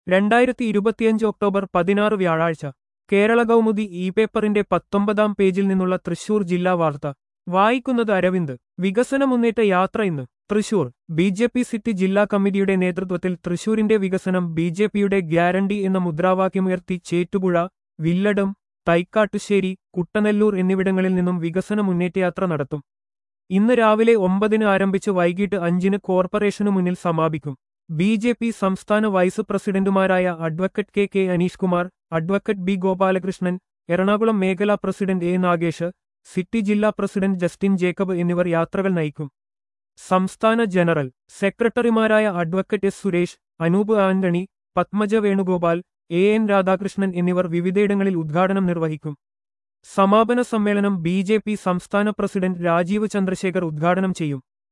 രണ്ടായിരത്തി ഇരുപത്തിയഞ്ച് ഒക്ടോബർ പതിനാറ് വ്യാഴാഴ്ച കേരള കൗമുദി ഇ പേപ്പറിന്റെ പത്തൊമ്പതാം പേജിൽ നിന്നുള്ള തൃശൂർ ജില്ലാ വാർത്ത വായിക്കുന്നത് അരവിന്ദ് വികസന മുന്നേറ്റ യാത്ര ഇന്ന് Thrissur B J P city ജില്ലാ കമ്മിറ്റിയുടെ നേതൃത്വത്തിൽ തൃശൂരിന്റെ വികസനം ബി ജെ പിയുടെ ഗ്യാരണ്ടി എന്ന മുദ്രാവാക്യമുയർത്തി ചേറ്റുപുഴ വില്ലടം തൈക്കാട്ടുശ്ശേരി കുട്ടനെല്ലൂർ എന്നിവിടങ്ങളിൽ നിന്നും വികസന മുന്നേറ്റയാത്ര നടത്തും ഇന്ന് രാവിലെ ഒമ്പതിന് ആരംഭിച്ച് വൈകിട്ട് അഞ്ചിന് കോർപ്പറേഷനു മുന്നിൽ സമാപിക്കും ബി ജെ പി സംസ്ഥാന വൈസ് പ്രസിഡന്റുമാരായ advocate K K Aneesh Kumar advocate B Gopalakrishnan Ernakulam മേഖലാ പ്രസിഡന്റ് എ നാഗേഷ് സിറ്റി ജില്ലാ പ്രസിഡന്റ് ജസ്റ്റിൻ ജേക്കബ് എന്നിവർ യാത്രകൾ നയിക്കും സംസ്ഥാന ജനറൽ സെക്രട്ടറിമാരായ advocate S Suresh Anoop Antony Padmaja Venugopal A N Radhakrishnan എന്നിവർ വിവിധയിടങ്ങളിൽ ഉദ്ഘാടനം നിർവഹിക്കും സമാപന സമ്മേളനം ബി ജെ പി സംസ്ഥാന പ്രസിഡന്റ് രാജീവ് ചന്ദ്രശേഖർ ഉദ്ഘാടനം ചെയ്യും